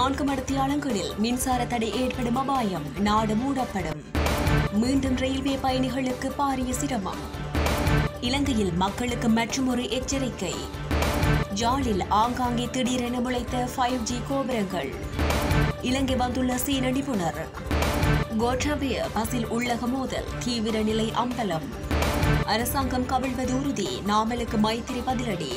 நான்கு மடத்தியாளங்களில் மின்சார தடை ஏற்படும் அபாயம் நாடு மூடப்படும் மீண்டும் ரயில்வே பயணிகளுக்கு பாரிய சிரமம் இலங்கையில் மக்களுக்கு மற்றுமொரு எச்சரிக்கை ஜாலில் ஆங்காங்கே திடீரென முளைத்த ஃபைவ் ஜி கோபுரங்கள் இலங்கை வந்துள்ள சீன நிபுணர் கோட்டாபய பஸ்ஸில் உள்ளக மோதல் தீவிர நிலை அம்பலம் அரசாங்கம் கவிழ்வது உறுதி நாமலுக்கு மைத்திரி பதிலடி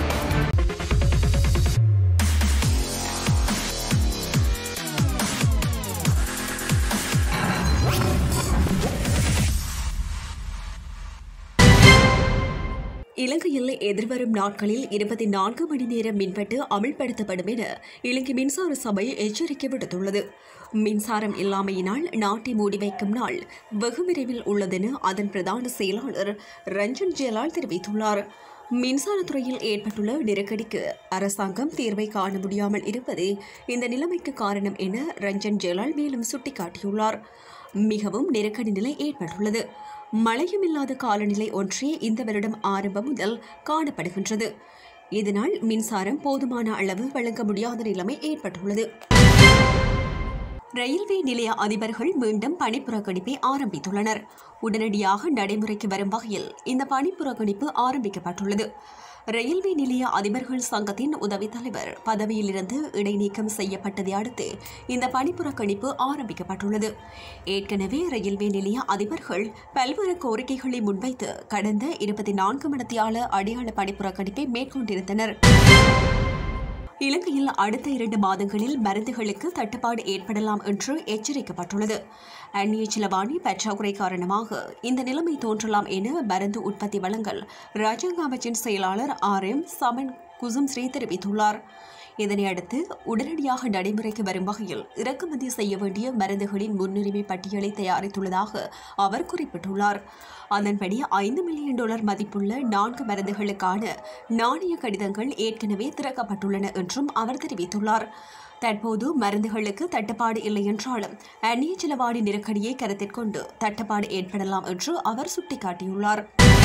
இலங்கையில் எதிர்வரும் நாட்களில் இருபத்தி நான்கு மணி நேரம் மின்வெட்டு அமல்படுத்தப்படும் என இலங்கை மின்சார சபை எச்சரிக்கை விடுத்துள்ளது மின்சாரம் இல்லாமையினால் நாட்டை மூடி வைக்கும் நாள் வெகு விரைவில் உள்ளதென அதன் பிரதான செயலாளர் ரஞ்சன் ஜெயலால் தெரிவித்துள்ளார் மின்சாரத்துறையில் ஏற்பட்டுள்ள நெருக்கடிக்கு அரசாங்கம் தீர்வை காண முடியாமல் இருப்பதே இந்த நிலைமைக்கு காரணம் என ரஞ்சன் ஜெயலால் மேலும் சுட்டிக்காட்டியுள்ளார் மிகவும் நெருக்கடி நிலை ஏற்பட்டுள்ளது மழையும் இல்லாத காலநிலை ஒன்றே இந்த வருடம் ஆரம்பம் முதல் காணப்படுகின்றது இதனால் மின்சாரம் போதுமான அளவு வழங்க முடியாத நிலைமை ஏற்பட்டுள்ளது ரயில்வே நிலைய அதிபர்கள் மீண்டும் பணிப்புறக்கணிப்பை ஆரம்பித்துள்ளனர் உடனடியாக நடைமுறைக்கு வரும் வகையில் இந்த பணிப்புறக்கணிப்பு ஆரம்பிக்கப்பட்டுள்ளது ரயில்வே நிலைய அதிபர்கள் சங்கத்தின் உதவித் தலைவர் பதவியிலிருந்து இடைநீக்கம் செய்யப்பட்டதை அடுத்து இந்த பணிப்புறக்கணிப்பு ஆரம்பிக்கப்பட்டுள்ளது ஏற்கனவே ரயில்வே நிலைய அதிபர்கள் பல்வேறு கோரிக்கைகளை முன்வைத்து கடந்த இருபத்தி நான்கு மணத்தியால அடையாள பணிப்புறக்கணிப்பை மேற்கொண்டிருந்தனர் இலங்கையில் அடுத்த இரண்டு மாதங்களில் மருந்துகளுக்கு தட்டுப்பாடு ஏற்படலாம் என்று எச்சரிக்கப்பட்டுள்ளது அந்நிய செலவாணி பற்றாக்குறை காரணமாக இந்த நிலைமை தோன்றலாம் என மருந்து உற்பத்தி வழங்கல் ராஜாங்க அமைச்சின் செயலாளர் ஆர் எம் சமன் குசும் ஸ்ரீ தெரிவித்துள்ளார் இதனை அடுத்து உடனடியாக நடைமுறைக்கு வரும் வகையில் இறக்குமதி செய்ய வேண்டிய மருந்துகளின் முன்னுரிமை பட்டியலை தயாரித்துள்ளதாக அவர் குறிப்பிட்டுள்ளார் அதன்படி ஐந்து மில்லியன் டாலர் மதிப்புள்ள நான்கு மருந்துகளுக்கான நாணய கடிதங்கள் ஏற்கனவே திறக்கப்பட்டுள்ளன என்றும் அவர் தெரிவித்துள்ளார் தற்போது மருந்துகளுக்கு தட்டுப்பாடு இல்லை என்றாலும் அந்நிய செலவாடி நெருக்கடியை கருத்தில் கொண்டு தட்டுப்பாடு ஏற்படலாம் என்று அவர் சுட்டிக்காட்டியுள்ளார்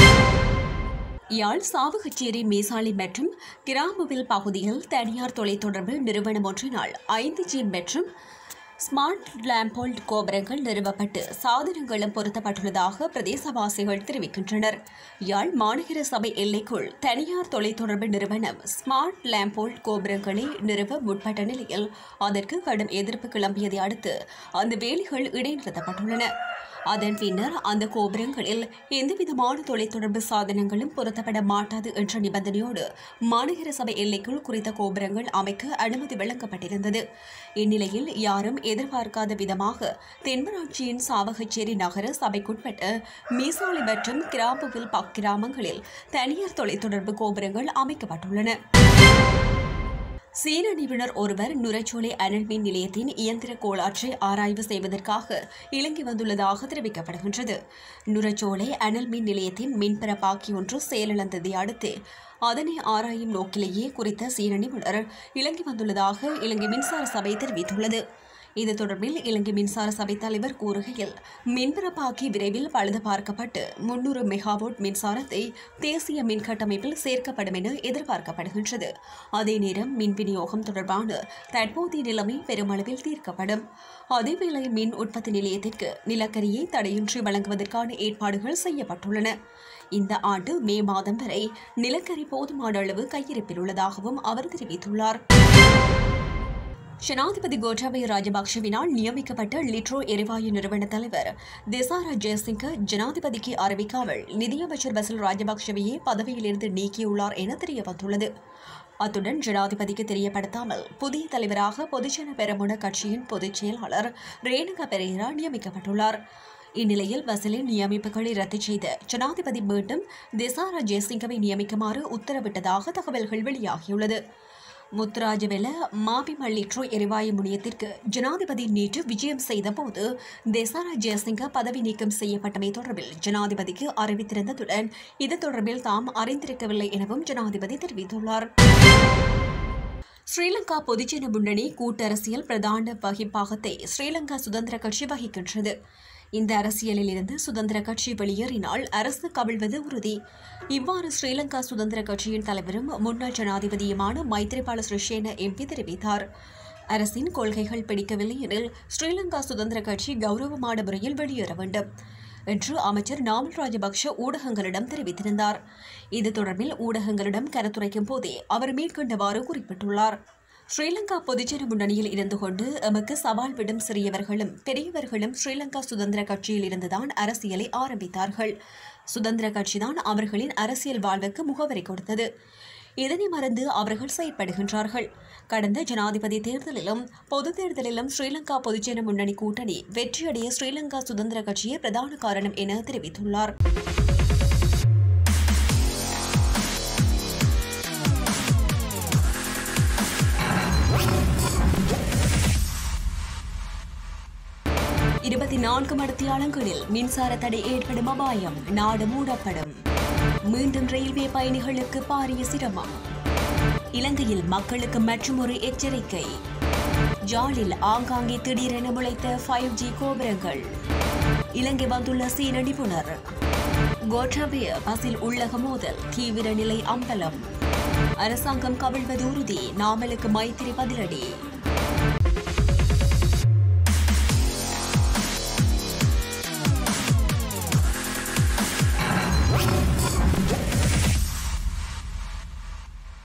யாழ் சாவகச்சேரி மேசாலை மற்றும் கிராமவில் பகுதியில் தனியார் தொலைத்தொடர்பு நிறுவனம் ஒன்றினால் ஐந்து ஜி மற்றும் ஸ்மார்ட் லேம்போல்ட் கோபுரங்கள் நிறுவப்பட்டு சாதனங்களும் பொருத்தப்பட்டுள்ளதாக பிரதேசவாசிகள் தெரிவிக்கின்றனர் யாழ் மாநகர சபை எல்லைக்குள் தனியார் தொலைத்தொடர்பு நிறுவனம் ஸ்மார்ட் லேம்போல்ட் கோபுரங்களை நிறுவ முற்பட்ட நிலையில் அதற்கு கடும் எதிர்ப்பு கிளம்பியதை அடுத்து அந்த வேலைகள் இடைநிறுத்தப்பட்டுள்ளன அதன் பின்னர் அந்த கோபுரங்களில் எந்தவிதமான தொலைத்தொடர்பு சாதனங்களும் பொருத்தப்பட மாட்டாது என்ற நிபந்தனையோடு மாநகர சபை எல்லைக்குள் குறித்த கோபுரங்கள் அமைக்க அனுமதி வழங்கப்பட்டிருந்தது இந்நிலையில் யாரும் எதிர்பார்க்காத விதமாக தென்மராட்சியின் சாவகச்சேரி நகர சபைக்குட்பட்ட மீசாலை மற்றும் கிராம்புவில் கிராமங்களில் தனியார் தொலைத்தொடர்பு கோபுரங்கள் அமைக்கப்பட்டுள்ளன சீன நிபுணர் ஒருவர் நுரைச்சோலை அனல் மின் நிலையத்தின் இயந்திர கோளாற்றை ஆராய்வு செய்வதற்காக இலங்கை வந்துள்ளதாக தெரிவிக்கப்படுகின்றது நுரைச்சோலை அனல் மின் நிலையத்தின் மின்பரப்பாக்கி ஒன்று செயலிழந்ததை அடுத்து அதனை ஆராயும் நோக்கிலேயே குறித்த சீன நிபுணர் இலங்கை வந்துள்ளதாக இலங்கை மின்சார சபை தெரிவித்துள்ளது இது தொடர்பில் இலங்கை மின்சார சபை தலைவர் கூறுகையில் மின்பரப்பாக்கி விரைவில் பழுது பார்க்கப்பட்டு முன்னூறு மெகாவோட் மின்சாரத்தை தேசிய மின் கட்டமைப்பில் சேர்க்கப்படும் என எதிர்பார்க்கப்படுகின்றது அதே நேரம் மின் விநியோகம் தொடர்பான தற்போதைய நிலைமை பெருமளவில் தீர்க்கப்படும் அதேவேளை மின் உற்பத்தி நிலையத்திற்கு நிலக்கரியை தடையின்றி வழங்குவதற்கான ஏற்பாடுகள் செய்யப்பட்டுள்ளன இந்த ஆண்டு மே மாதம் வரை நிலக்கரி போதுமான அளவு கையிருப்பில் உள்ளதாகவும் அவர் தெரிவித்துள்ளார் ஜனாதிபதி கோட்டாபய ராஜபக்ஷவினால் நியமிக்கப்பட்ட லிட்ரோ எரிவாயு நிறுவன தலைவர் திசாரா ஜெயசிங்க ஜனாதிபதிக்கு அறிவிக்காமல் நிதியமைச்சர் பசில் ராஜபக்ஷவையே பதவியிலிருந்து நீக்கியுள்ளார் என தெரியவந்துள்ளது அத்துடன் ஜனாதிபதிக்கு தெரியப்படுத்தாமல் புதிய தலைவராக பொதுஜன பெரமுன கட்சியின் பொதுச் செயலாளர் ரேணுகா பெரேரா நியமிக்கப்பட்டுள்ளார் இந்நிலையில் பசிலின் நியமிப்புகளை ரத்து செய்த ஜனாதிபதி மீண்டும் திசாரா ஜெயசிங்கவை நியமிக்குமாறு உத்தரவிட்டதாக தகவல்கள் வெளியாகியுள்ளது முத்துராஜவெல மாபிமல்லிற்றோ எரிவாயு முனையத்திற்கு ஜனாதிபதி நேற்று விஜயம் செய்தபோது தேசாரா ஜெயசிங்க பதவி நீக்கம் செய்யப்பட்டமை தொடர்பில் ஜனாதிபதிக்கு அறிவித்திருந்ததுடன் இது தொடர்பில் தாம் அறிந்திருக்கவில்லை எனவும் ஜனாதிபதி தெரிவித்துள்ளார் ஸ்ரீலங்கா பொதுஜன முன்னணி கூட்டரசியல் பிரதான வகிப்பாகத்தை ஸ்ரீலங்கா சுதந்திர கட்சி வகிக்கின்றது இந்த அரசியலில் இருந்து சுதந்திர கட்சி வெளியேறினால் அரசு கவிழ்வது உறுதி இவ்வாறு ஸ்ரீலங்கா சுதந்திர கட்சியின் தலைவரும் முன்னாள் ஜனாதிபதியுமான மைத்ரிபால சிறிசேன எம்பி தெரிவித்தார் அரசின் கொள்கைகள் பிடிக்கவில்லை எனில் ஸ்ரீலங்கா சுதந்திர கட்சி கௌரவமான முறையில் வெளியேற வேண்டும் என்று அமைச்சர் நாமல் ராஜபக்ஷ ஊடகங்களிடம் தெரிவித்திருந்தார் இது தொடர்பில் ஊடகங்களிடம் கருத்துரைக்கும் போதே அவர் மேற்கண்டவாறு குறிப்பிட்டுள்ளார் ஸ்ரீலங்கா பொதுஜன முன்னணியில் இருந்து கொண்டு எமக்கு சவால் விடும் சிறியவர்களும் பெரியவர்களும் ஸ்ரீலங்கா சுதந்திர கட்சியில் இருந்துதான் அரசியலை ஆரம்பித்தார்கள் சுதந்திர கட்சிதான் அவர்களின் அரசியல் வாழ்வுக்கு முகவரி கொடுத்தது இதனை மறந்து அவர்கள் செயற்படுகின்றார்கள் கடந்த ஜனாதிபதி தேர்தலிலும் பொது தேர்தலிலும் ஸ்ரீலங்கா பொதுஜன முன்னணி கூட்டணி வெற்றியடைய ஸ்ரீலங்கா சுதந்திர கட்சியே பிரதான காரணம் என தெரிவித்துள்ளார் இருபத்தி நான்கு மடத்தியாளங்களில் மின்சார தடை ஏற்படும் அபாயம் நாடு மூடப்படும் மீண்டும் ரயில்வே பயணிகளுக்கு பாரிய சிரமம் இலங்கையில் மக்களுக்கு மற்றுமொரு எச்சரிக்கை ஜாலில் ஆங்காங்கே திடீரென முளைத்த ஃபைவ் ஜி கோபுரங்கள் இலங்கை வந்துள்ள சீன நிபுணர் கோட்டாபய பஸ்ஸில் உள்ளக மோதல் தீவிர நிலை அம்பலம் அரசாங்கம் கவிழ்வது உறுதி நாமலுக்கு மைத்திரி பதிலடி